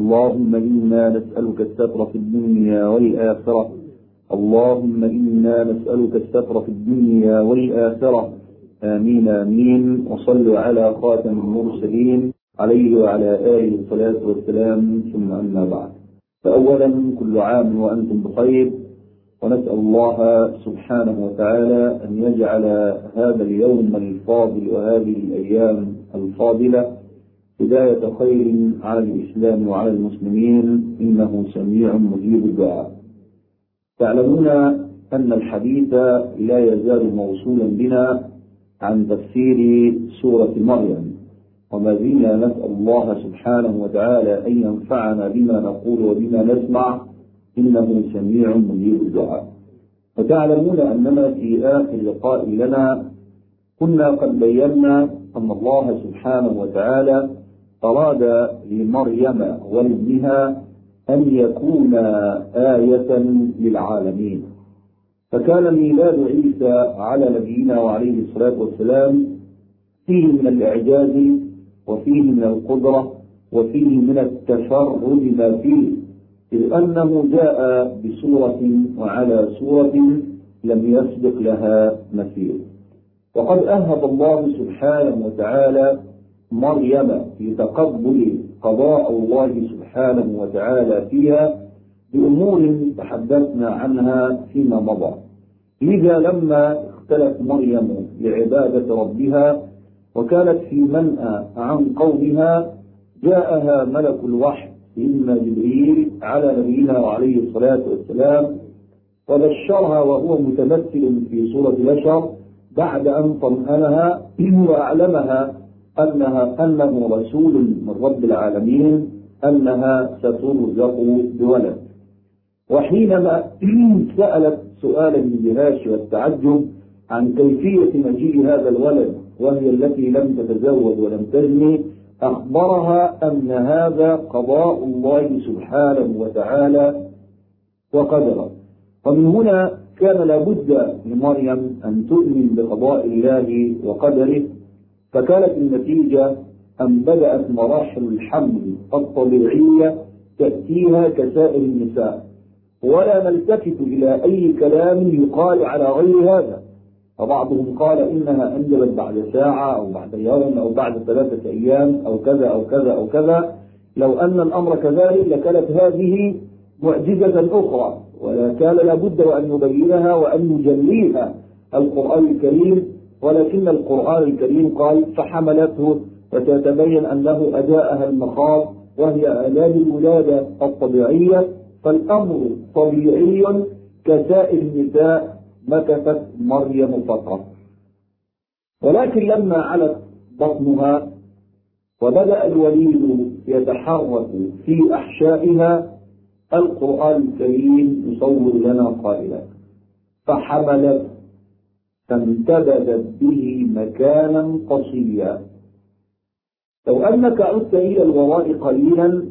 اللهم إنا نسألك الستر في الدنيا والآخرة اللهم إنا نسألك الستر في الدنيا والآخرة آمين آمين وصلوا على خاتم المرسلين عليه وعلى آله الصلاة والسلام ثم أما بعد فأولا كل عام وأنتم بخير ونسأل الله سبحانه وتعالى أن يجعل هذا اليوم الفاضل وهذه الأيام الفاضلة بداية خير على الإسلام وعلى المسلمين إنه سميع مجيب الدعاء تعلمون أن الحديث لا يزال موصولا بنا عن تفسير سورة مريم وما زلنا نسأل الله سبحانه وتعالى أن ينفعنا بما نقول وبما نسمع إنه سميع مجيب الدعاء وتعلمون أننا في آخر لقاء لنا كنا قد بينا أن الله سبحانه وتعالى أراد لمريم وابنها أن يكون آية للعالمين فكان ميلاد عيسى على نبينا وعليه الصلاة والسلام فيه من الإعجاز وفيه من القدرة وفيه من التفرد ما فيه إذ أنه جاء بسورة وعلى سورة لم يسبق لها مثيل وقد أهب الله سبحانه وتعالى مريم في تقبل قضاء الله سبحانه وتعالى فيها بأمور تحدثنا عنها فيما مضى لذا لما اختلت مريم لعبادة ربها وكانت في منأى عن قومها جاءها ملك الوحي سيدنا جبريل على نبينا وعليه الصلاة والسلام وبشرها وهو متمثل في صورة بشر بعد أن طمأنها وأعلمها أنها أنه رسول من رب العالمين أنها سترزق بولد وحينما سألت سؤالا من الدهاش والتعجب عن كيفية مجيء هذا الولد وهي التي لم تتزوج ولم تزني أخبرها أن هذا قضاء الله سبحانه وتعالى وقدره ومن هنا كان لابد لمريم أن تؤمن بقضاء الله وقدره فكانت النتيجة أن بدأت مراحل الحمل الطبيعية تأتيها كسائر النساء ولا نلتفت إلى أي كلام يقال على غير هذا فبعضهم قال إنها أنجبت بعد ساعة أو بعد يوم أو بعد ثلاثة أيام أو كذا أو كذا أو كذا لو أن الأمر كذلك لكانت هذه معجزة أخرى ولا كان لابد وأن يبينها وأن يجليها القرآن الكريم ولكن القرآن الكريم قال فحملته وتتبين أنه أجاءها المخاض وهي آلام الولادة الطبيعية فالأمر طبيعي كسائر النساء مكثت مريم فترة ولكن لما علت بطنها وبدأ الوليد يتحرك في أحشائها القرآن الكريم يصور لنا قائلا فحملت فانتبذت به مكانا قصيا لو أنك عدت إلى الوراء قليلا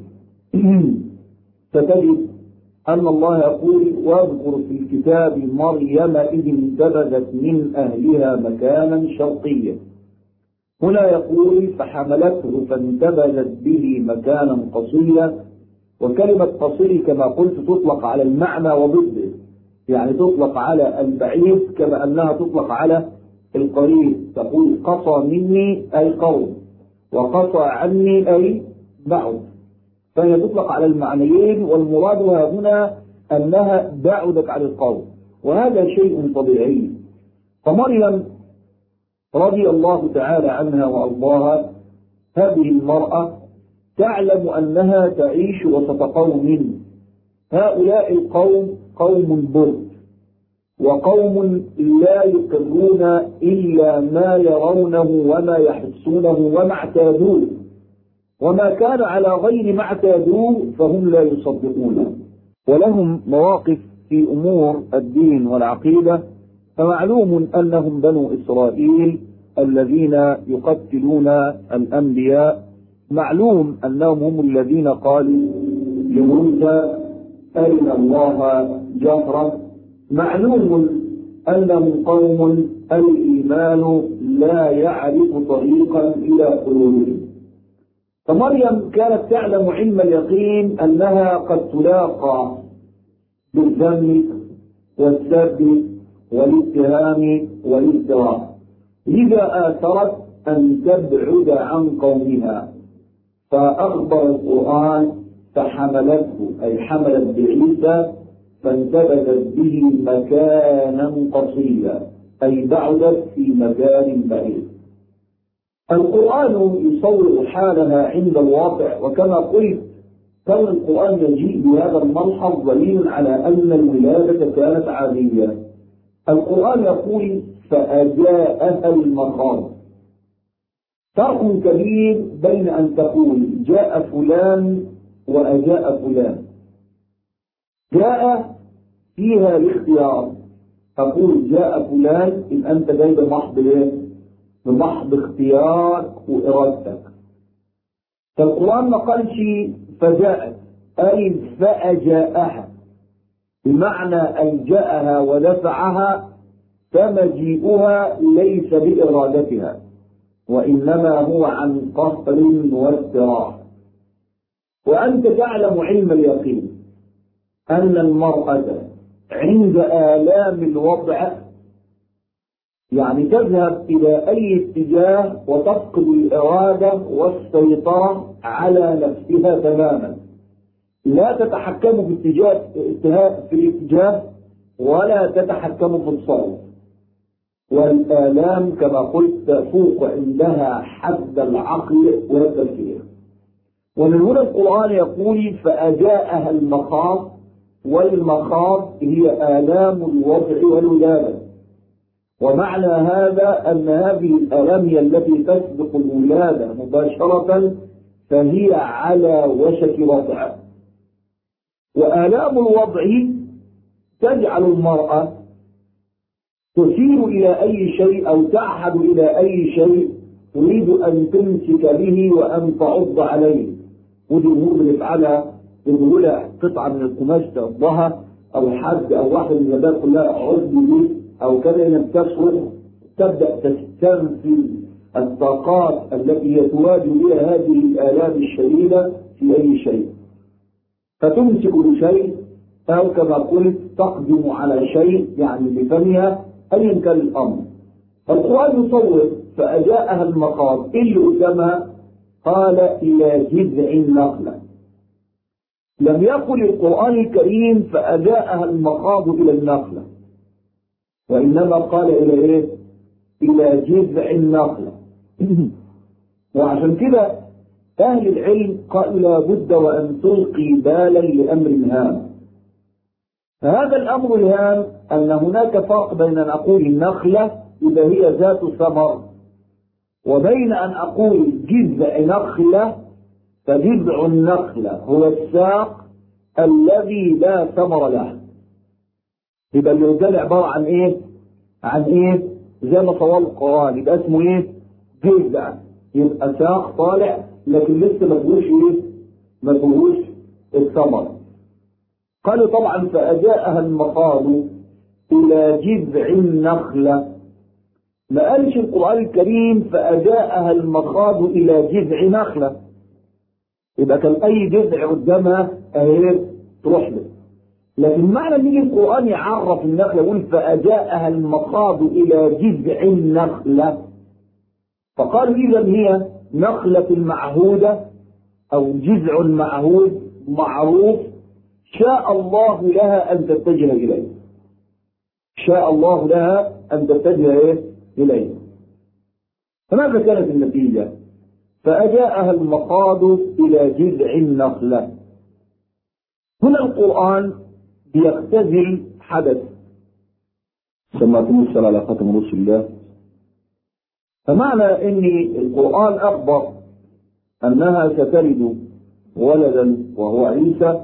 ستجد أن الله يقول واذكر في الكتاب مريم إذ انتبذت من أهلها مكانا شرقيا هنا يقول فحملته فانتبذت به مكانا قصيا وكلمة قصير كما قلت تطلق على المعنى وضده يعني تطلق على البعيد كما أنها تطلق على القريب تقول قصى مني أي قوم وقصى عني أي بعد فهي تطلق على المعنيين والمراد هنا أنها بعدت عن القوم وهذا شيء طبيعي فمريم رضي الله تعالى عنها وأرضاها هذه المرأة تعلم أنها تعيش وسط قوم هؤلاء القوم قوم برد وقوم لا يقرون إلا ما يرونه وما يحسونه وما اعتادوه وما كان على غير ما اعتادوه فهم لا يصدقون ولهم مواقف في أمور الدين والعقيدة فمعلوم أنهم بنو إسرائيل الذين يقتلون الأنبياء معلوم أنهم هم الذين قالوا لموسى أرنا الله جهرا معلوم أنهم قوم الإيمان لا يعرف طريقا إلى قلوبهم فمريم كانت تعلم علم اليقين أنها قد تلاقى بالذم والسب والاتهام والازدراء لذا آثرت أن تبعد عن قومها فأخبر القرآن فحملته أي حملت بعيسى فانتبذت به مكانا قصيا أي بعدت في مكان بعيد القرآن يصور حالها عند الواقع وكما قلت كون القرآن يجيء بهذا الملحظ دليل على أن الولادة كانت عادية القرآن يقول فأجاءها المخاض فرق كبير بين أن تقول جاء فلان وأجاء فلان جاء فيها الاختيار أقول جاء فلان إن أنت جاي بمحض إيه؟ بمحض اختيارك وإرادتك فالقرآن ما قالش فجاءت أي فأجاءها بمعنى ألجأها ودفعها فمجيئها ليس بإرادتها وإنما هو عن قهر واستراح وأنت تعلم علم اليقين أن المرأة عند آلام الوضع يعني تذهب إلى أي اتجاه وتفقد الإرادة والسيطرة على نفسها تماما لا تتحكم في اتجاه في الاتجاه ولا تتحكم في الصوت والآلام كما قلت تفوق عندها حد العقل والتفكير ومن هنا القرآن يقول فأجاءها المخاض والمخاض هي آلام الوضع والولادة ومعنى هذا أن هذه الآلام هي التي تسبق الولادة مباشرة فهي على وشك وضع وآلام الوضع تجعل المرأة تشير إلى أي شيء أو تعهد إلى أي شيء تريد أن تمسك به وأن تعض عليه ودي الأمور بنفعلها بنقول قطعة من القماش تعضها أو حد أو واحد من الباب كلها عض به أو كذا إنك تصرخ تبدأ تستنفذ الطاقات التي يتواجه بها هذه الآلام الشديدة في أي شيء فتمسك بشيء أو كما قلت تقدم على شيء يعني بفمها أيا كان الأمر القرآن يصور فأجاءها المقام إيه اللي قدامها قال إلى جذع النخلة لم يقل القرآن الكريم فأجاءها المخاض إلى النخلة وإنما قال إلى إيه؟ إلى جذع النخلة وعشان كده أهل العلم قالوا لابد وأن تلقي بالا لأمر هام فهذا الأمر الهام أن هناك فرق بين أن أقول النخلة إذا هي ذات ثمر وبين أن أقول جذع نخلة فجذع النخلة هو الساق الذي لا ثمر له يبقى اللي قدامي عبارة عن إيه؟ عن إيه؟ زي ما طوال القرآن يبقى اسمه إيه؟ جذع يبقى ساق طالع لكن لسه ما فيهوش إيه؟ ما فيهوش الثمر قالوا طبعا فأجاءها المخاض إلى جذع النخلة ما قالش القرآن الكريم فأجاءها المخاض إلى جذع نخلة يبقى كان أي جذع قدامها أهي تروح له لكن معنى ان يجي القرآن يعرف النخلة يقول فأجاءها المخاض إلى جذع النخلة فقالوا إذا هي نخلة معهودة أو جذع معهود معروف شاء الله لها أن تتجه إليه شاء الله لها أن تتجه إليه فماذا كانت النتيجة فأجاءها المخاض إلى جذع النخلة هنا القرآن بيختزل حدث سمعتم السلام على خاتم رسول الله فمعنى ان القرآن أخبر أنها ستلد ولدا وهو عيسى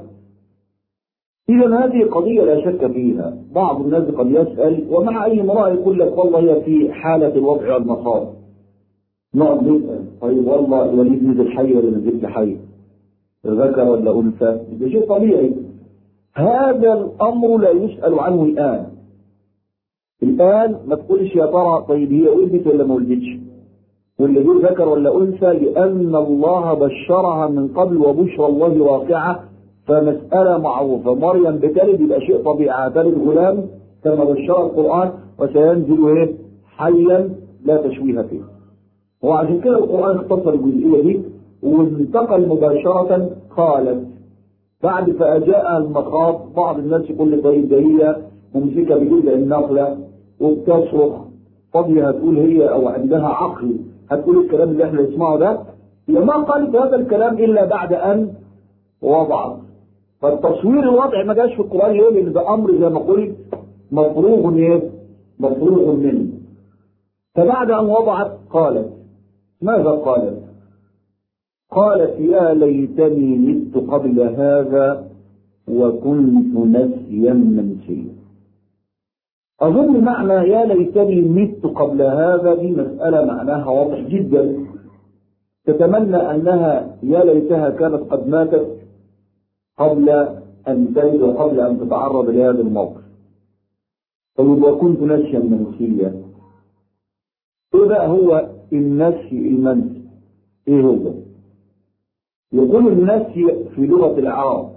إذا هذه قضية لا شك فيها بعض الناس قد يسأل ومع أي امرأة يقول لك والله هي في حالة الوضع والمصاب نقعد نسأل طيب والله الوليد نزل حي ولا نزل حي ذكر ولا أنثى ده شيء طبيعي هذا الأمر لا يسأل عنه الآن الآن ما تقولش يا ترى طيب هي ولدت ولا ما ولدتش واللي جه ذكر ولا أنثى لأن الله بشرها من قبل وبشرى الله واقعة فمسألة معروفة مريم بتلد يبقى شيء طبيعي هتلد غلام كما بشر القرآن وسينزل ايه حيا لا تشويه فيه وعشان كده القرآن اختصر الجزئية دي وانتقل مباشرة قالت بعد فأجاء المخاض بعض الناس يقول لي طيب ده هي ممسكة بجزء النخلة وبتصرخ طب هتقول هي أو عندها عقل هتقول الكلام اللي احنا نسمعه ده هي ما قالت هذا الكلام إلا بعد أن وضعت فالتصوير الوضع ما جاش في القرآن ليه؟ لأن ده أمر زي ما قلت مفروغ ايه؟ مفروغ منه فبعد أن وضعت قالت ماذا قالت؟ قالت يا ليتني مت قبل هذا وكنت نسيا منسيا أظن معنى يا ليتني مت قبل هذا دي مسألة معناها واضح جدا تتمنى أنها يا ليتها كانت قد ماتت قبل أن تلد وقبل أن تتعرض لهذا الموقف فيبقى كنت نسيا منسيا إيه بقى هو النسي المنسي إيه هو؟ يقول النسي في لغة العرب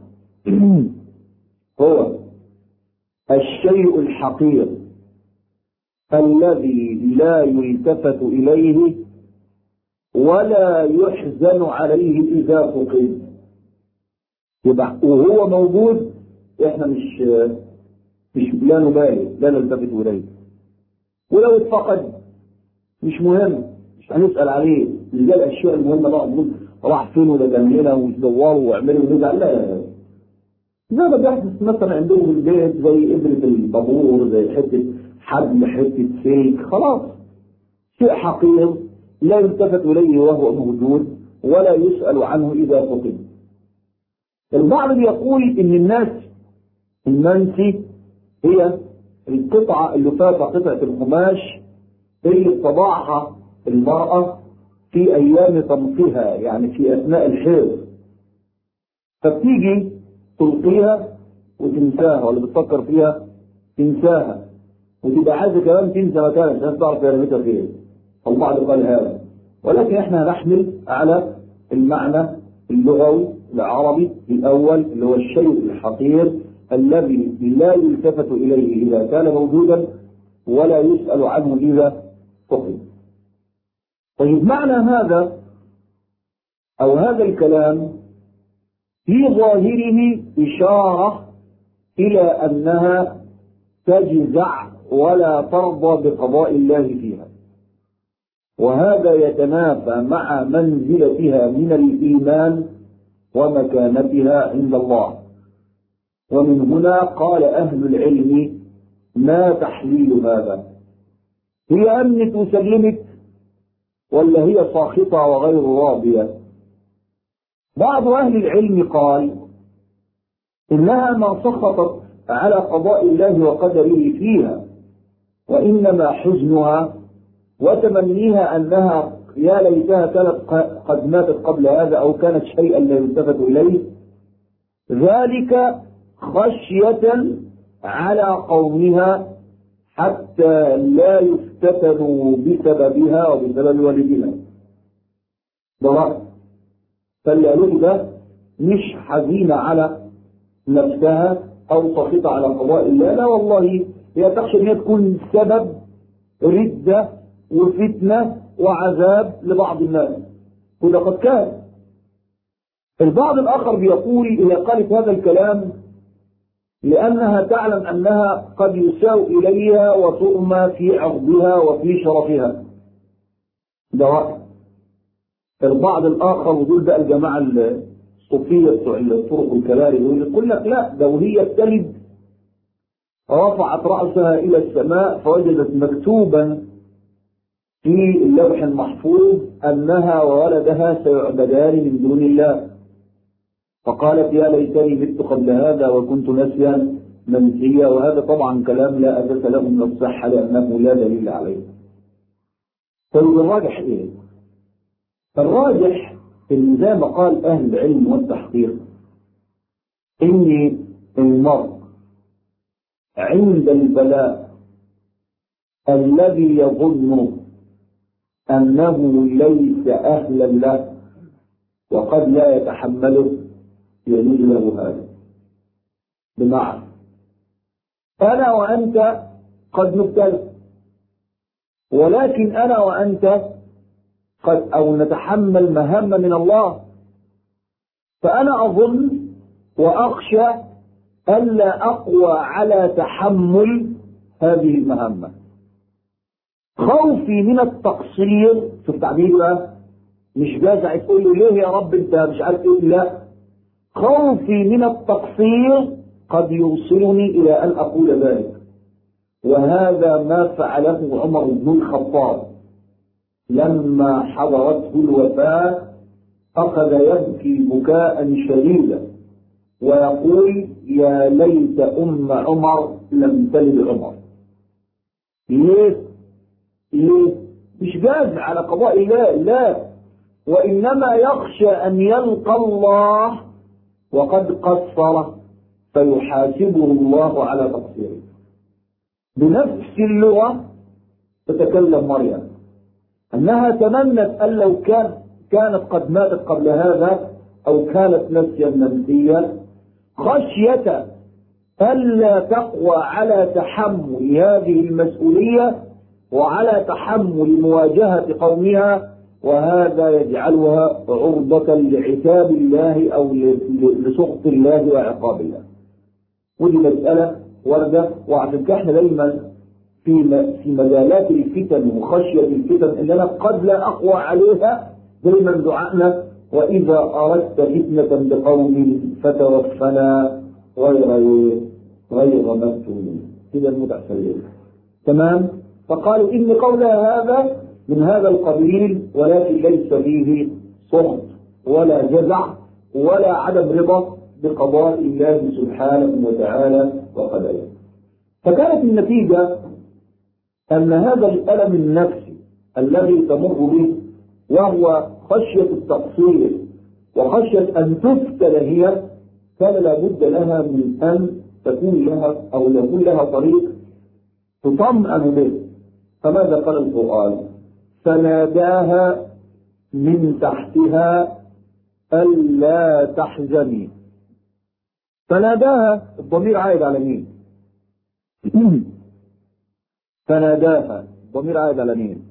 هو الشيء الحقير الذي لا يلتفت إليه ولا يحزن عليه إذا فقد يبقى وهو موجود احنا مش مش لا نبالي لا نلتفت إليه ولو اتفقد مش مهم مش هنسأل عليه اللي الأشياء المهمة نقعد نقول راح فين ولا جنبنا ويدوروا ويعملوا ونزعل لا لا لا زي ما بيحدث مثلا عندهم في البيت زي إبرة البابور زي حتة حبل حتة سلك خلاص شيء حقير لا يلتفت إليه وهو موجود ولا يسأل عنه إذا فقد البعض بيقول إن الناس المنسي هي القطعة اللي فاتت قطعة القماش اللي طبعها المرأة في أيام طمسها يعني في أثناء الحيض فبتيجي تلقيها وتنساها ولا بتفكر فيها تنساها وتبقى عايزة كمان تنسى مكانها عشان تعرف هي رميتها فين البعض قال هذا ولكن احنا نحمل على المعنى اللغوي العربي الأول اللي هو الشيء الحقير الذي لا يلتفت إليه إذا كان موجودا ولا يسأل عنه إذا فقد طيب معنى هذا أو هذا الكلام في ظاهره إشارة إلى أنها تجزع ولا ترضى بقضاء الله فيها وهذا يتنافى مع منزلتها من الإيمان ومكانتها عند الله ومن هنا قال أهل العلم ما تحليل هذا هي أمنت وسلمت ولا هي ساخطة وغير راضية بعض أهل العلم قال إنها ما سخطت على قضاء الله وقدره فيها وإنما حزنها وتمنيها أنها يا ليتها كانت قد ماتت قبل هذا أو كانت شيئا لا يلتفت إليه ذلك خشية على قومها حتى لا يفتتنوا بسببها وبسبب والدها ده رأي فاللي قالوا ده مش حزينة على نفسها أو سخيطة على قضاء الله لا والله هي تخشى ان هي تكون سبب ردة وفتنة وعذاب لبعض الناس وده قد كان البعض الآخر بيقول إذا قالت هذا الكلام لأنها تعلم أنها قد يساء إليها وتؤمى في عرضها وفي شرفها ده رأي البعض الآخر ودول بقى الجماعة الصوفية بتوع الطرق الكباري دول يقول لك لا ده وهي بتلد رفعت رأسها إلى السماء فوجدت مكتوبا في اللوح المحفوظ أنها وولدها سيعبدان من دون الله فقالت يا ليتني مت قبل هذا وكنت نسيا منسيا وهذا طبعا كلام لا أساس له من الصحة لأنه لا دليل عليه طيب الراجح إيه؟ الراجح إن زي ما قال أهل العلم والتحقيق إن المرء عند البلاء الذي يظن أنه ليس أهلا له وقد لا يتحمله يجوز له هذا بمعنى أنا وأنت قد نبتلى ولكن أنا وأنت قد أو نتحمل مهمة من الله فأنا أظن وأخشى ألا أقوى على تحمل هذه المهمة خوفي من التقصير شوف تعبير بقى مش جازع تقول له ليه يا رب انت مش عارف ايه لا خوفي من التقصير قد يوصلني الى ان اقول ذلك وهذا ما فعله عمر بن الخطاب لما حضرته الوفاه اخذ يبكي بكاء شديدا ويقول يا ليت ام عمر لم تلد عمر ليه ليه مش جاز على قضاء الله لا وإنما يخشى أن يلقى الله وقد قصر فيحاسبه الله على تقصيره بنفس اللغة تتكلم مريم أنها تمنت أن لو كان كانت قد ماتت قبل هذا أو كانت نسيا منسيا خشية ألا تقوى على تحمل هذه المسؤولية وعلى تحمل مواجهة قومها وهذا يجعلها عرضة لعتاب الله أو لسخط الله وعقاب الله ودي مسألة وردة وعشان كده احنا دايما في في مجالات الفتن وخشية الفتن اننا قد لا اقوى عليها دايما دعائنا واذا اردت فتنة بقوم فتوفنا غير غير مفتونين كده المتعسلين تمام فقالوا ان قولها هذا من هذا القبيل ولكن ليس فيه صمت ولا جزع ولا عدم رضا بقضاء الله سبحانه وتعالى وقدره فكانت النتيجة أن هذا الألم النفسي الذي تمر به وهو خشية التقصير وخشية أن تفتل هي كان لابد لها من أن تكون لها أو يكون لها طريق تطمئن به فماذا قال القرآن فناداها من تحتها ألا تحزني فناداها الضمير عائد على مين فناداها الضمير عائد على مين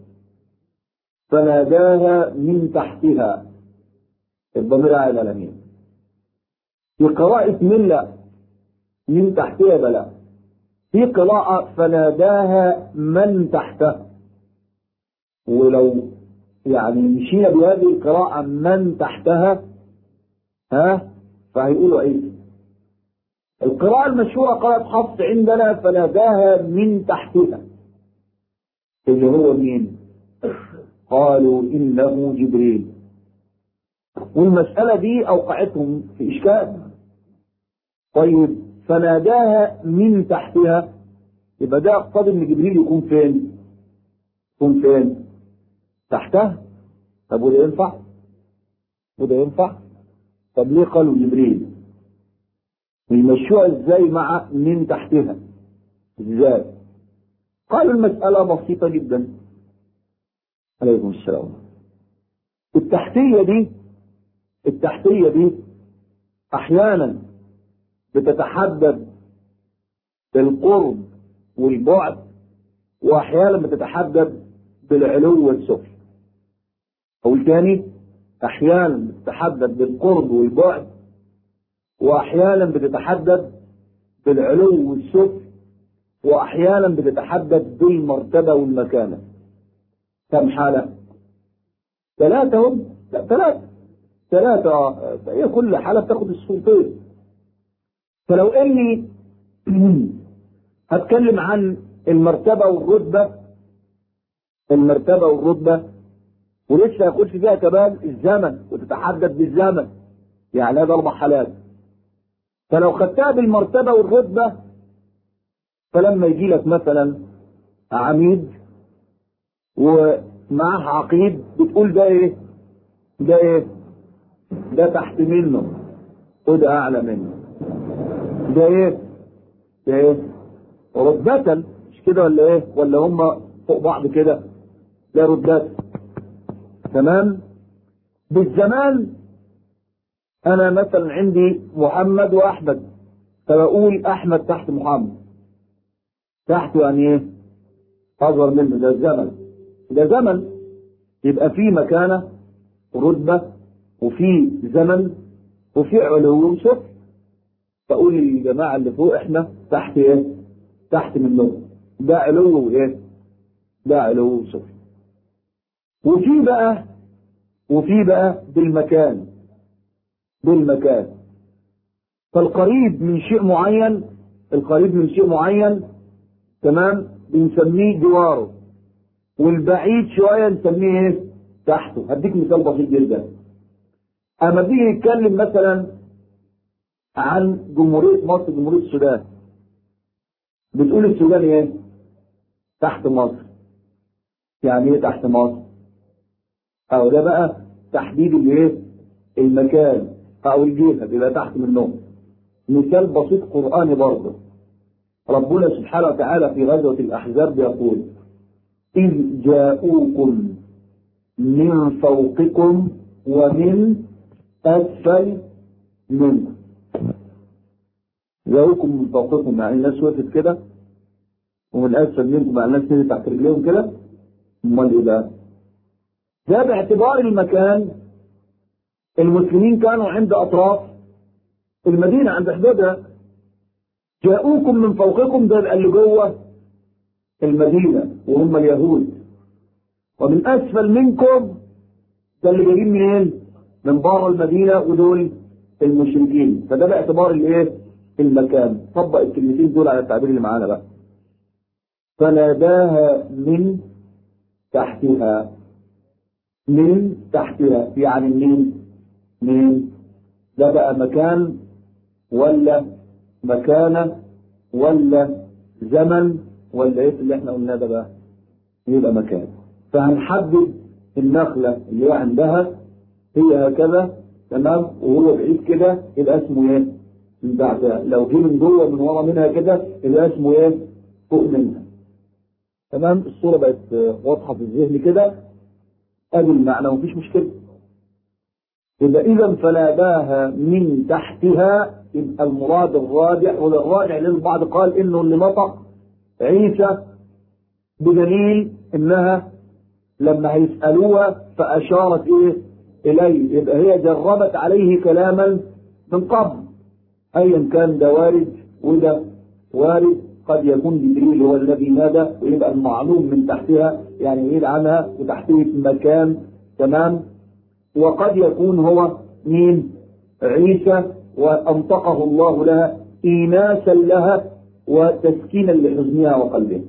فناداها من تحتها الضمير عائد على مين في قراءة من لا من تحتها بلا في قراءة فناداها من تحتها ولو يعني مشينا بهذه القراءة من تحتها ها فهيقولوا ايه القراءة المشهورة قالت حفص عندنا فناداها من تحتها اللي هو مين قالوا إنه جبريل والمسألة دي أوقعتهم في إشكال طيب فناداها من تحتها يبقى ده يقتضي ان جبريل يكون فين؟ يكون فين؟ تحتها طب وده ينفع؟ وده ينفع؟ طب ليه قالوا جبريل؟ ويمشوها ازاي مع من تحتها؟ ازاي؟ قالوا المسألة بسيطة جدا عليكم السلام التحتية دي التحتية دي أحيانا بتتحدد بالقرب والبعد وأحيانا بتتحدد بالعلو والسفل أقول تاني أحيانا بتتحدد بالقرب والبعد وأحيانا بتتحدد بالعلو والسفل وأحيانا بتتحدد بالمرتبة والمكانة كم حالة؟ ثلاثة هم؟ لا ثلاثة ثلاثة هي كل حالة بتاخد الصورتين فلو اني هتكلم عن المرتبة والرتبة المرتبة والرتبة ولسه يخش فيها كمان الزمن وتتحدد بالزمن يعني هذا اربع حالات فلو خدتها بالمرتبة والرتبة فلما يجي لك مثلا عميد ومعه عقيد بتقول ده ايه؟ ده ايه؟ ده تحت منه وده اعلى منه ده ايه؟ ده ايه؟ رتبة مش كده ولا ايه؟ ولا هم فوق بعض كده؟ ده رتبات تمام بالزمان انا مثلا عندي محمد واحمد فبقول احمد تحت محمد تحت يعني ايه اصغر منه ده الزمن ده زمن يبقى في مكانه ورتبه وفي زمن وفي علو وسفل فاقول للجماعه اللي فوق احنا تحت ايه تحت منهم ده علو وايه ده علو وسفل وفي بقى وفي بقى بالمكان بالمكان فالقريب من شيء معين القريب من شيء معين تمام بنسميه جواره والبعيد شويه نسميه ايه تحته هديك مثال بسيط جدا اما بيجي نتكلم مثلا عن جمهوريه مصر جمهوريه السودان بتقول السودان ايه تحت مصر يعني ايه تحت مصر او ده بقى تحديد الايه المكان او الجهه بيبقى تحت منهم مثال بسيط قراني برضه ربنا سبحانه وتعالى في غزوه الاحزاب يقول اذ جاءوكم من فوقكم ومن اسفل منكم جاءوكم من فوقكم يعني الناس وقفت كده ومن اسفل منكم يعني الناس نزلت تحت رجليهم كده امال ايه بقى؟ ده باعتبار المكان المسلمين كانوا عند اطراف المدينه عند حدودها جاءوكم من فوقكم ده اللي جوه المدينه وهم اليهود ومن اسفل منكم ده اللي جايين منين؟ من بره المدينه ودول المشركين فده باعتبار الايه؟ المكان طبق الكلمتين دول على التعبير اللي معانا بقى فناداها من تحتها من تحتها يعني من من ده بقى مكان ولا مكانة ولا زمن ولا ايه اللي احنا قلناه ده بقى يبقى مكان فهنحدد النخلة اللي هي عندها هي هكذا تمام وهو بعيد كده يبقى اسمه ايه؟ من بعدها لو جه من جوه من ورا منها كده يبقى اسمه ايه؟ فوق منها تمام الصورة بقت واضحة في الذهن كده ادي المعنى ومفيش مشكلة يبقى اذا فناداها من تحتها يبقى المراد الراجع والراجع لان البعض قال انه اللي نطق عيسى بدليل انها لما هيسالوها فاشارت ايه اليه يبقى هي جربت عليه كلاما من قبل ايا كان ده وارد وده وارد قد يكون جبريل هو الذي نادى ويبقى المعلوم من تحتها يعني يريد عنها وتحتيه مكان تمام وقد يكون هو مين عيسى وانطقه الله لها ايناسا لها وتسكينا لحزنها وقلبها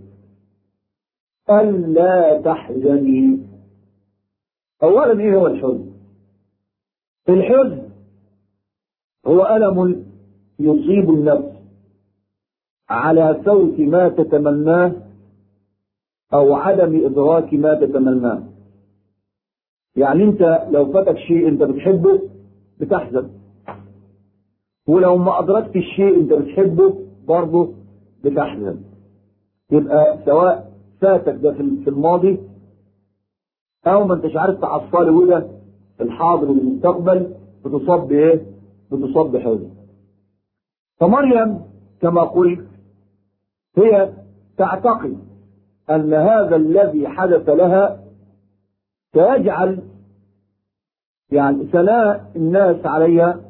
ألا تحزني أولا إيه هو الحزن؟ الحزن هو ألم يصيب النفس على فوت ما تتمناه أو عدم إدراك ما تتمناه يعني أنت لو فاتك شيء أنت بتحبه بتحزن ولو ما أدركت الشيء أنت بتحبه برضه بتحزن يبقى سواء فاتك ده في الماضي أو ما أنتش عارف تحصله وده في الحاضر والمستقبل بتصاب بإيه؟ بتصاب بحزن فمريم كما قلت هي تعتقد أن هذا الذي حدث لها سيجعل يعني ثناء الناس عليها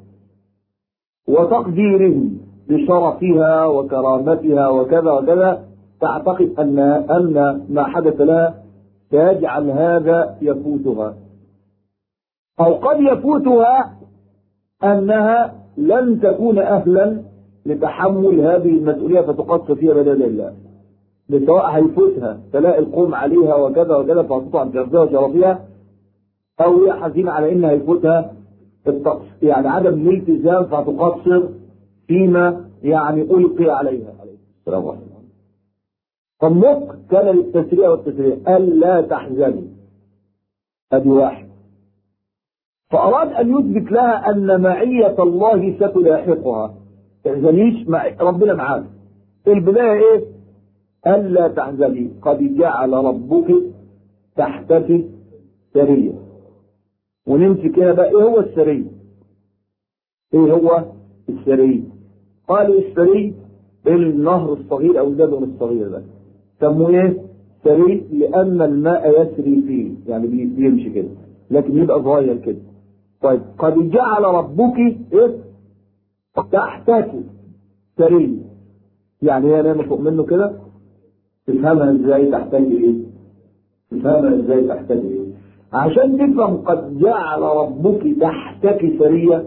وتقديرهم بشرفها وكرامتها وكذا وكذا تعتقد أن أن ما حدث لها سيجعل هذا يفوتها أو قد يفوتها أنها لن تكون أهلا لتحمل هذه المسؤولية فتقص فيها بدل الله سواء هيفوتها تلاقي القوم عليها وكذا وكذا فتطلع بشرفها وشرفها أو هي حزينة على إن هيفوتها التقص يعني عدم الالتزام فتقصر فيما يعني ألقي عليها عليه السلام عليكم فالنطق كان للتسريع والتسريع ألا تحزني أدي واحد فأراد أن يثبت لها أن معية الله ستلاحقها تحزنيش مع ربنا معاك البداية إيه؟ ألا تحزني قد جعل ربك تحتك سريا ونمسك هنا بقى ايه هو السري ايه هو السري قالوا السري النهر الصغير او الجبل الصغير ده سموه ايه سري لان الماء يسري فيه يعني بيمشي كده لكن يبقى صغير كده طيب قد جعل ربك ايه تحتك سري يعني هي نعمة فوق منه كده تفهمها ازاي تحتاج ايه تفهمها ازاي تحتاج ايه عشان تفهم قد جعل ربك تحتك سرية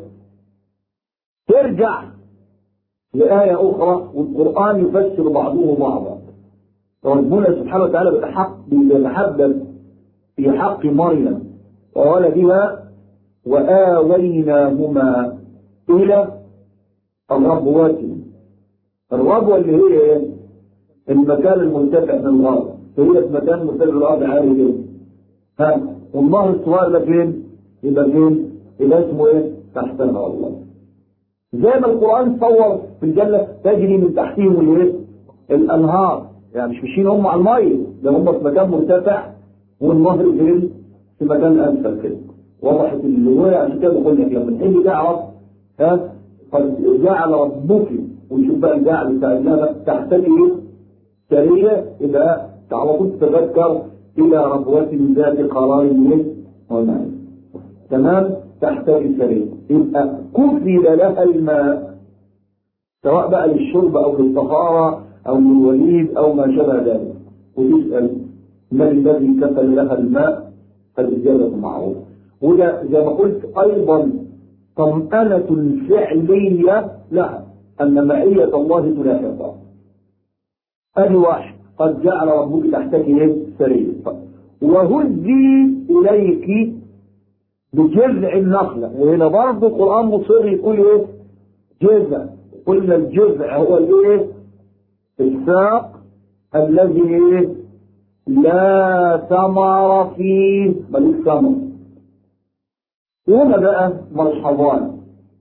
ترجع لآية أخرى والقرآن يفسر بعضه بعضا ربنا سبحانه وتعالى بحق بيتحدث في حق مريم وولدها وآويناهما إلى الربوات الربوة اللي هي ايه؟ المكان المرتفع من الأرض فهي في مكان مرتفع من الأرض عالي جدا ها والله الصغير ده فين؟ يبقى فين؟ يبقى اسمه ايه؟ تحتها والله زي ما القرآن صور في الجنة تجري من تحتهم الايه؟ الأنهار يعني مش ماشيين هم على المية ده هم في مكان مرتفع والنهر فين؟ في مكان أنفل كده وضحت اللي هو عشان كده بقول لك لما تحب تعرف ها قد جعل ربك وشوف بقى الجعل بتاع النبأ تحتاج ايه؟ سرية يبقى على طول تتذكر إلى ربوة ذات قرار ونعم تمام تحتاج سرية يبقى كفل لها الماء سواء بقى للشرب أو للطهارة أو للوليد أو ما شابه ذلك وتسأل من الذي كفل لها الماء فالإجابة معروفة وده زي ما قلت أيضا طمأنة فعلية لها أن معية الله تلاحقها أدي واحد قد جعل ربك تحتك ايه سرير وهزي إليك بجذع النخلة وهنا برضه القرآن مصر يقول ايه جذع قلنا الجذع هو الايه الساق الذي ايه لا ثمر فيه بل ثمر هنا بقى ملحظان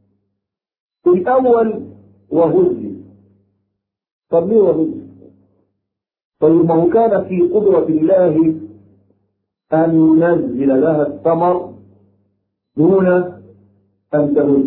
الأول وهزي طب ليه وهزي طيب ما هو كان في قدرة الله أن ينزل لها الثمر دون أن تهز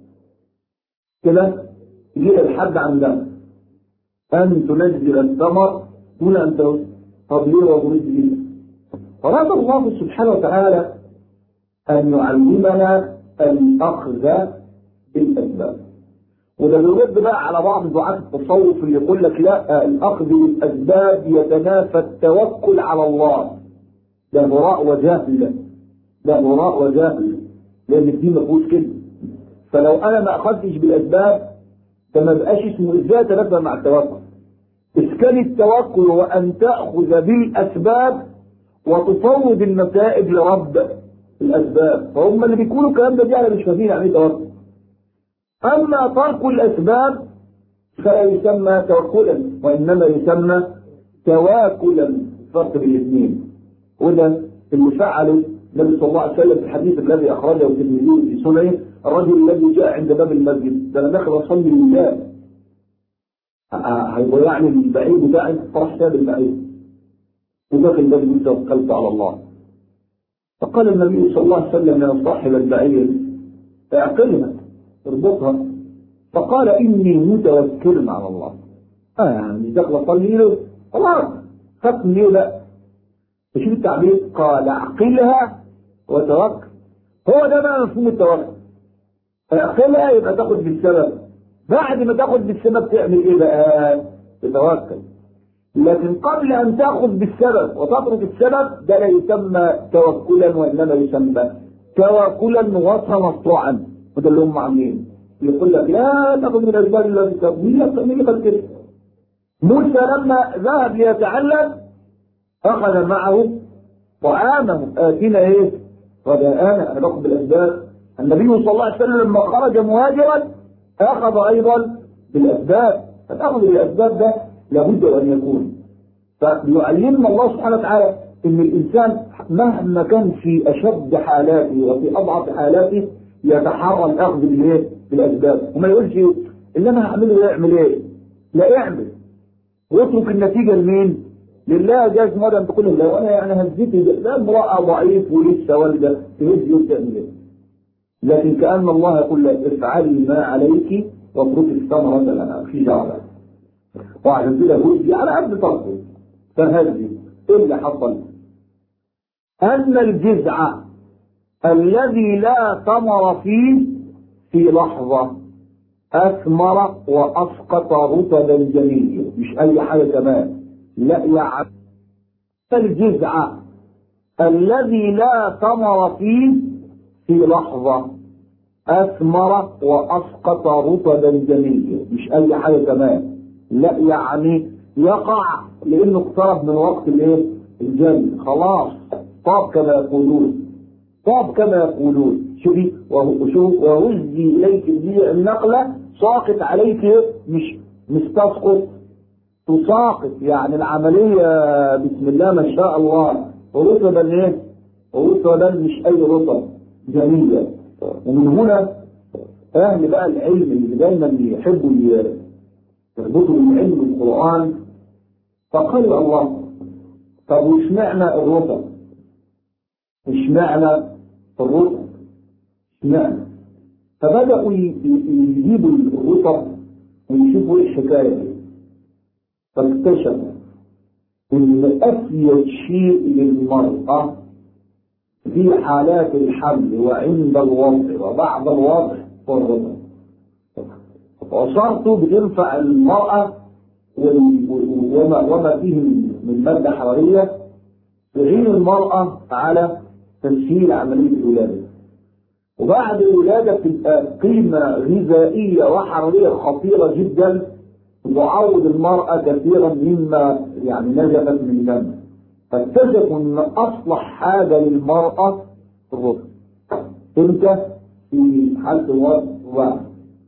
كده يجي الحد عندها أن تنزل الثمر دون أن تهز طب ليه وهزي أراد الله سبحانه وتعالى أن يعلمنا الأخذ بالأسباب وده بيرد بقى على بعض دعاة التصوف اللي يقول لك لا الأخذ بالأسباب يتنافى التوكل على الله ده هراء وجهل ده هراء وجهل لأن الدين ما فيهوش كده فلو أنا ما أخذتش بالأسباب فما بقاش اسمه إزاي أتنبه مع التوكل إذ كان التوكل هو أن تأخذ بالأسباب وتفوض النتائج لرب الأسباب فهم اللي بيقولوا الكلام ده دي أنا مش فاهمين يعني إيه توكل أما ترك الأسباب فلا يسمى توكلا وإنما يسمى تواكلا فرق بين الاثنين وده اللي فعله النبي صلى الله عليه وسلم في الحديث الذي أخرجه الترمذي في سننه الرجل الذي جاء عند باب المسجد ده أنا داخل أصلي لله هيبقى يعني البعيد بتاعي فرح ساب البعيد وداخل باب المسجد توكلت على الله فقال النبي صلى الله عليه وسلم يا صاحب البعير اعقلها اربطها فقال إني متوكل على الله آه يعني دخل أصلي له خلاص خدت ليه لا شوف التعبير قال اعقلها وتوكل هو ده بقى مفهوم التوكل اعقلها يبقى تاخد بالسبب بعد ما تاخد بالسبب تعمل ايه بقى تتوكل لكن قبل ان تاخذ بالسبب وتترك السبب ده لا يسمى توكلا وانما يسمى توكلا وتمطعا وده اللي هم عاملين يقول لك لا تاخذ من الاسباب الا بالسبب مين مين قال كده موسى لما ذهب ليتعلم اخذ معه طعامه اتينا ايه غداءنا انا باخذ بالاسباب النبي صلى الله عليه وسلم لما خرج مهاجرا اخذ ايضا بالاسباب فالاخذ بالاسباب ده لابد ان يكون فيعلمنا الله سبحانه وتعالى ان الانسان مهما كان في اشد حالاته وفي اضعف حالاته يتحرى الاخذ بالايه؟ بالاسباب وما يقولش اللي انا هعمله يعمل ايه؟ لا اعمل واترك النتيجه لمين؟ لله جاز مرة تقول له وانا يعني هزيت لا امرأة ضعيف ولسه والدة تهز وتعمل ايه لكن كأن الله يقول لك افعلي ما عليك واتركي الثمرة لنا في جعلة وعشان كده هزي على قد طرفه فهزي ايه اللي حصل؟ أن الجذع الذي لا ثمر فيه في لحظة أثمر وأسقط رطبا جميلا مش أي حاجة كمان لا يعني الجذع الذي لا ثمر فيه في لحظة أثمر وأسقط رطبا جميلا مش أي حاجة كمان لا يعني يقع لأنه اقترب من وقت الايه؟ الجنة خلاص طاب كما يقولون طاب كما يقولون شوفي وشوف وهزي إليك النقلة ساقط عليك مش مش تسقط تساقط يعني العملية بسم الله ما شاء الله رطبا ايه؟ رطبا مش أي رطب جميلة ومن هنا أهل بقى العلم اللي دايما يحبوا يربطوا العلم بالقرآن فقال الله طب وش معنى الرطب؟ مش معنى الرطب؟ معنى فبدأوا يجيبوا الرطب ويشوفوا ايه الحكاية دي فاكتشفوا ان افيد شيء للمرأة في حالات الحمل وعند الوضع وبعد الوضع هو الرطب عصارته بتنفع المرأة وما, وما فيه من مادة حرارية تعين المرأة على تسهيل عملية الولادة وبعد الولادة بتبقى قيمة غذائية وحرارية خطيرة جدا تعوض المرأة كثيرا مما يعني نجمت من دم فاكتشفوا ان اصلح حاجة للمرأة الرطب امتى في حالة الوضع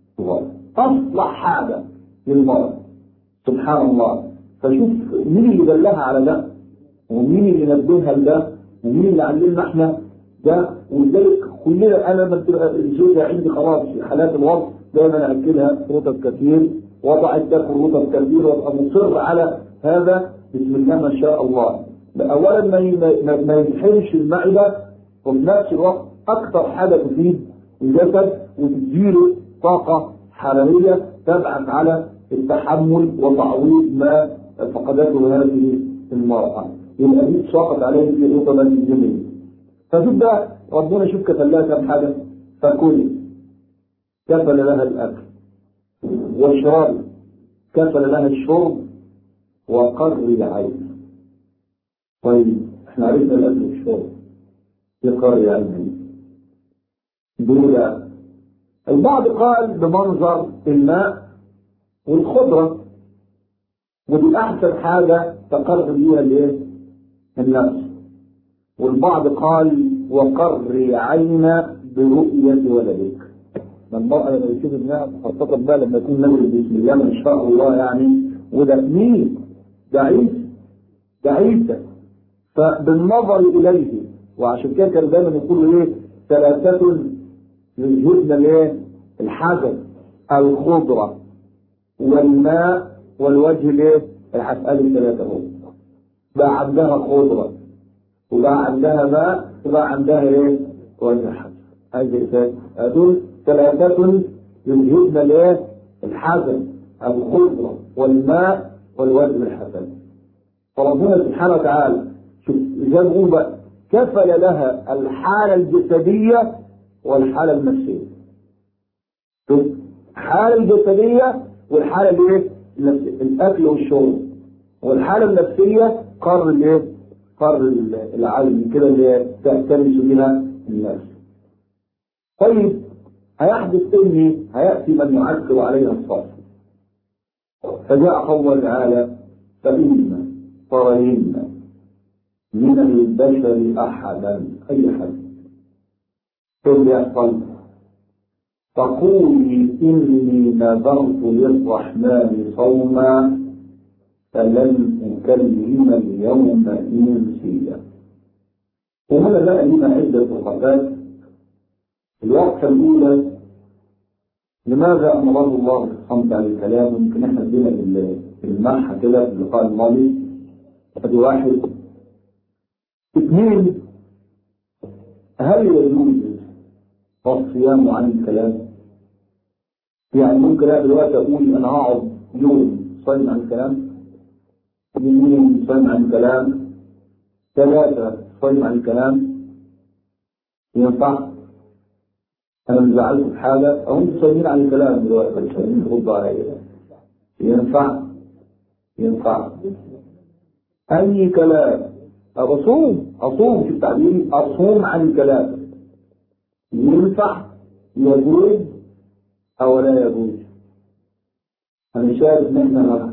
اصلح حاجة للمرأة سبحان الله فشوف مين اللي دلها على ده ومين اللي نبهها لده ومين اللي علمنا احنا ده ولذلك كلنا انا لما تبقى الزوجه عندي خلاص في حالات الوضع دايما اكلها رطب كثير وضعت تاكل رطب كثير وابقى مصر على هذا بسم الله ما شاء الله اولا ما ما ينحرش المعده وفي نفس الوقت اكثر حاجه تفيد الجسد وتديله طاقه حراريه تبعث على التحمل وتعويض ما فقدته هذه المرأة يبقى دي سقط عليه في رطبا الجميل فشوف بقى ربنا شوف كفل لها كم حاجة فكلي كفل لها الأكل واشربي كفل لها الشرب وقري العين طيب احنا عرفنا الأكل والشرب يقري عين دول البعض قال بمنظر الماء والخضرة ودي أحسن حاجة تقرب بيها الايه؟ النفس والبعض قال وقر عين برؤية ولدك ما المرأة لما يشوف ابنها خاصة بقى لما يكون نبي بسم الله ما شاء الله يعني وده مين؟ ده عيسى ده عيسى فبالنظر إليه وعشان كده كانوا دايما يقولوا ايه ثلاثة يجهدنا الايه؟ الحجر الخضرة والماء والوجه الايه؟ هتقال الثلاثة اهو بقى عندها خضرة وبقى عندها ماء وبقى عندها ايه؟ وجه حجر هذه دول ثلاثة يجهدنا الايه؟ الحجر الخضرة والماء والوجه الحسن فربنا سبحانه وتعالى شوف زي ما بقى كفل لها الحالة الجسدية والحالة النفسية شوف الحالة الجسدية والحالة الايه؟ الاكل والشرب والحالة النفسية قر الايه؟ قر العلم كده اللي تلتمس بها الناس. طيب هيحدث اني هياتي من يعكر عليها الصبر. فجاء قول تعالى فإن ترين من البشر أحدا أي حد ثم يحصل تقولي إني نذرت للرحمن صوما فلن أكلم اليوم إنسيا وهنا بقى لنا عدة وقفات الوقفة الأولى لماذا أمره الله سبحانه وتعالى الكلام يمكن احنا ادينا المنحة كده في اللقاء الماضي ادي واحد اثنين هل يجوز الصيام عن الكلام؟ يعني ممكن انا دلوقتي اقول انا هقعد يوم صايم عن الكلام يومين صايم عن الكلام ثلاثة صايم عن الكلام ينفع؟ انا مش زعلت في حاجة او انتوا صايمين عن الكلام دلوقتي مش عايزين تردوا عليا ينفع؟ ينفع اي كلام أصوم أصوم في التعليم أصوم عن الكلام ينفع يجوز أو لا يجوز أنا شايف إن إحنا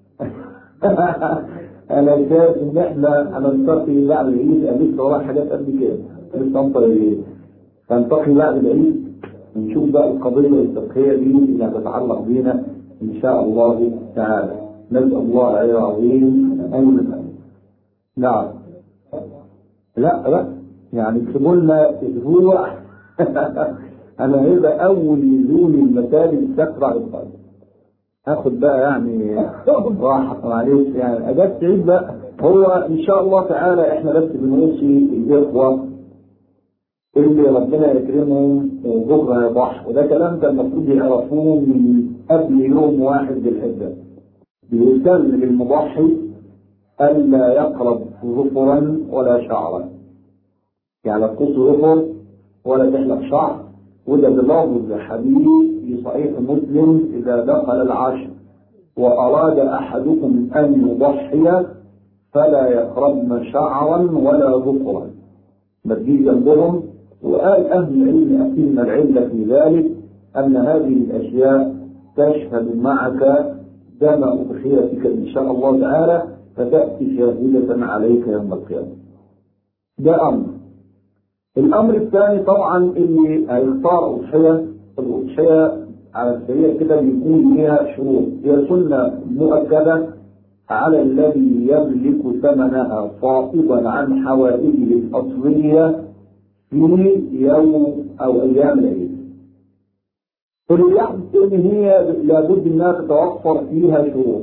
أنا شايف إن إحنا هنلتقي بعد العيد لسه ورايا حاجات قد كده لسه أنطر العيد هنلتقي بعد العيد نشوف بقى القضية الفقهية دي اللي هتتعلق بينا إن شاء الله تعالى نسأل الله العظيم أن يسلم نعم لا لا يعني اكتبوا لنا اسبوع انا هيبقى اول نزول المساجد تقرا القلب هاخد بقى يعني راحة معلش يعني اجازة عيد بقى هو ان شاء الله تعالى احنا بس بنوصي الاخوة اللي ربنا يكرمهم بكره يضح وده كلام كان المفروض يعرفوه من قبل يوم واحد بالحجة بيسن للمضحي ألا يقرب ظفرا ولا شعرا يعني لا تقص ظفر ولا تحلق شعر وده بلفظ حديث في صحيح مسلم إذا دخل العشر وأراد أحدكم أن يضحي فلا يقربن شعرا ولا ظفرا ما تجيش جنبهم وقال أهل العلم أكلنا العلة في ذلك أن هذه الأشياء تشهد معك دم أضحيتك إن شاء الله تعالى فتأتي شاهدة عليك يوم القيامة ده أمر الأمر الثاني طبعا اللي هيختار أضحية الأضحية على السريع كده بيكون ليها شروط هي سنة مؤكدة على الذي يملك ثمنها فائضا عن حوائجه الأصلية في يوم أو أيام العيد فليحدث إن هي لابد إنها تتوفر فيها شروط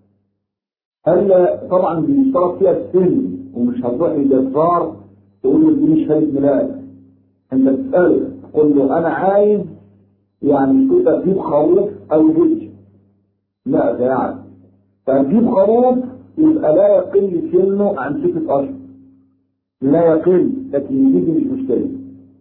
هل طبعا بيشترط فيها السن ومش هتروح للجزار تقول له اديني شهاده ميلاد انت تساله تقول له انا عايز يعني كده تجيب خروف او جدج لا ده يعني فتجيب خروف يبقى لا يقل سنه عن ستة اشهر لا يقل لكن يجيب مش مشكله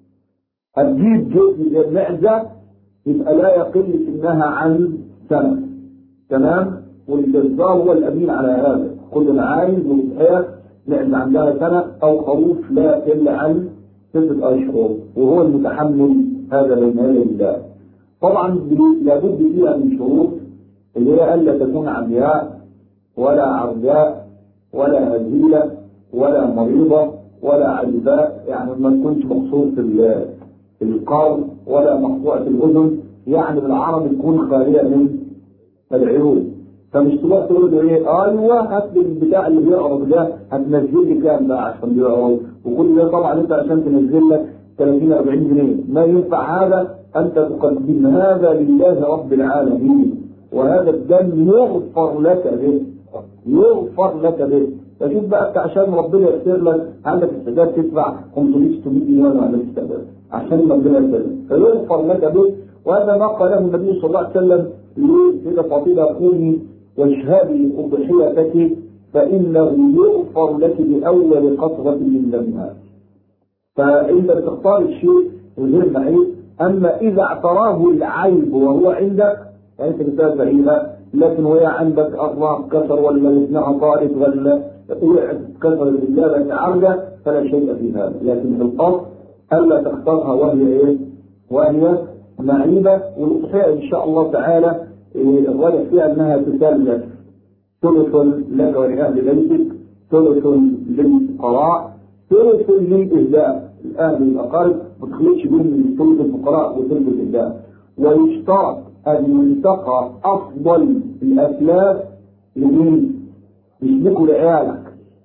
هتجيب جزء معزه يبقى لا يقل سنها عن سنه تمام والجزار هو الامين على هذا كل انا عايز وضحيه لان عندها سنه او خروف لا يقل عن ستة اشهر وهو المتحمل هذا بين يدي الله طبعا لابد فيها من شروط اللي هي الا تكون عمياء ولا عرجاء ولا هزيله ولا مريضه ولا عجباء يعني ما تكونش مقصور في القرن ولا مقطوعه الاذن يعني بالعربي تكون خاليه من العيوب فمش تروح تقول له ايه ايوه هات لي البتاع اللي بيعرض ده هتنزل لي كام بقى عشان بيعرض وكل ده طبعا انت عشان تنزل لك 30 40 جنيه ما ينفع هذا انت تقدم هذا لله رب العالمين وهذا الدم يغفر لك به يغفر لك به فشوف بقى انت عشان ربنا يغفر لك عندك استعداد تدفع 500 600 مليون ولا استعداد عشان ربنا يغفر لك فيغفر لك به وهذا ما قاله النبي صلى الله عليه وسلم لسيدة فاطمة قومي واشهدي أضحيتك فإنه يغفر لك بأول قطرة من دمها فأنت بتختار الشيء غير بعيد أما إذا اعتراه العيب وهو عندك فأنت بتبقى بعيدة لكن وهي عندك أطراف كسر ولا ابنها طارت ولا وقعت كسر الرجالة عرجة فلا شيء في هذا لكن في الأصل ألا تختارها وهي إيه؟ وهي معيبة والأضحية إن شاء الله تعالى الراجح فيها أنها تسلف ثلث لك ولأهل بيتك ثلث للفقراء ثلث للإهداء الأهل الأقارب ما تخليش بين ثلث الفقراء وثلث الإهداء ويشترط أن ينتقى أفضل الأسلاف لمين؟ مش لك لعيالك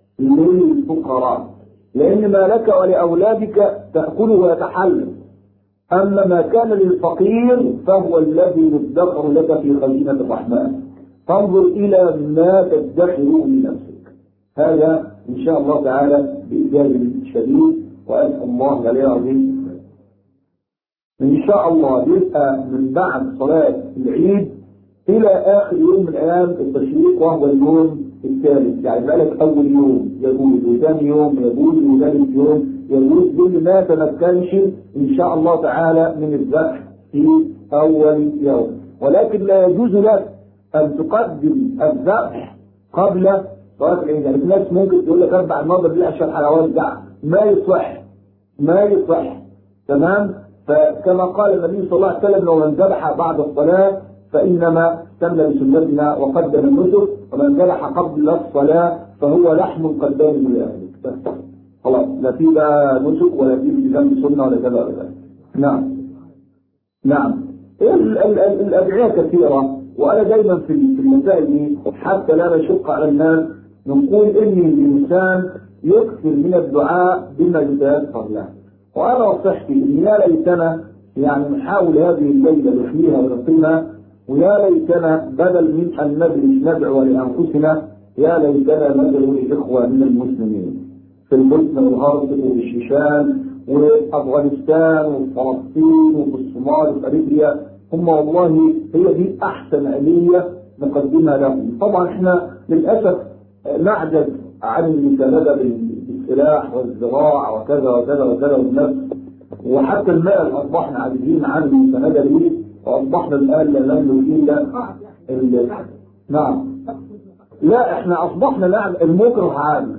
للفقراء لأن ما لك ولأولادك تأكله ويتحلل أما ما كان للفقير فهو الذي يدخر لك في خزينة الرحمن فانظر إلى ما تدخر لنفسك هذا إن شاء الله تعالى بإجابة شديد وأسأل الله العلي العظيم إن شاء الله يبقى من بعد صلاة العيد إلى آخر يوم من أيام التشريق وهو اليوم الثالث يعني بالك أول يوم يجوز وثاني يوم يجوز وثالث يوم يجوز كل ما تمكنش إن شاء الله تعالى من الذبح في أول يوم ولكن لا يجوز لك أن تقدم الذبح قبل صلاة العيد يعني في ناس ممكن تقول لك أربع المرضى دي عشان حلوات دع ما يصح ما يصح تمام فكما قال النبي صلى الله عليه وسلم لو من ذبح بعد الصلاة فإنما استنى بسنتنا وقدم النسك ومن ذبح قبل الصلاة فهو لحم قدام لأهلك بس خلاص لا في بقى نسك ولا في التزام بسنة ولا كذا ولا كذا نعم نعم ال- ال- ال- الأدعية كثيرة وأنا دايما في في المسائل دي حتى لا نشق على الناس نقول إن الإنسان يكثر من الدعاء بما يتيسر له وأنا نصيحتي إن يا ليتنا يعني نحاول هذه الليلة نحييها ونقيمها ويا ليتنا بدل من أن ندرس ندعو لأنفسنا يا ليتنا ندعو لإخوة من المسلمين في البوسنة والهرسك وفي الشيشان وأفغانستان وفلسطين وفي الصومال وفي أريتريا هم والله هي دي أحسن آلية نقدمها لهم طبعا احنا للأسف نعجز عن المساندة بالسلاح والزراعة وكذا وكذا وكذا والنفس وحتى المال أصبحنا عاجزين عن المساندة ليه وأصبحنا الآن لا نملك إلا ال- نعم لا احنا أصبحنا نعم المكره عام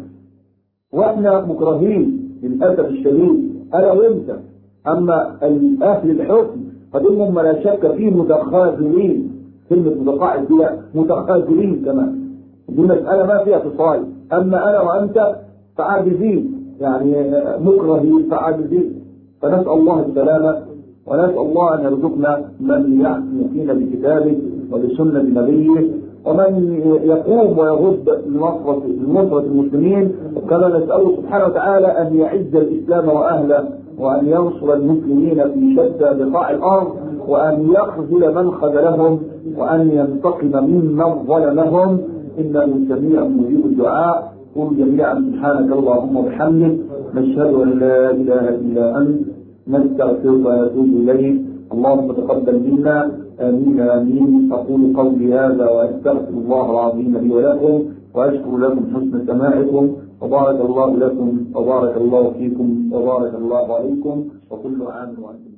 واحنا مكرهين للاسف الشديد انا وانت اما اهل الحكم فدول لا شك فيه متخاذلين كلمه متقاعد دي متخاذلين كمان دي مساله ما فيها فصال اما انا وانت فعاجزين يعني مكرهين فعاجزين فنسال الله السلامه ونسال الله ان يرزقنا من يحكم فينا بكتابه وبسنه نبيه ومن يقوم ويغض لنصرة لنصرة المسلمين كما نسأله سبحانه وتعالى أن يعز الإسلام وأهله وأن ينصر المسلمين في شتى بقاع الأرض وأن يخذل من خذلهم وأن ينتقم ممن ظلمهم إنه سميع مجيب الدعاء قل جميعا سبحانك اللهم وبحمدك نشهد أن لا إله إلا أنت نستغفرك ونتوب إليك اللهم تقبل منا آمين آمين أقول قولي هذا وأستغفر الله العظيم لي ولكم وأشكر لكم حسن سماعكم وبارك الله لكم وبارك الله فيكم وبارك الله عليكم وكل عام وأنتم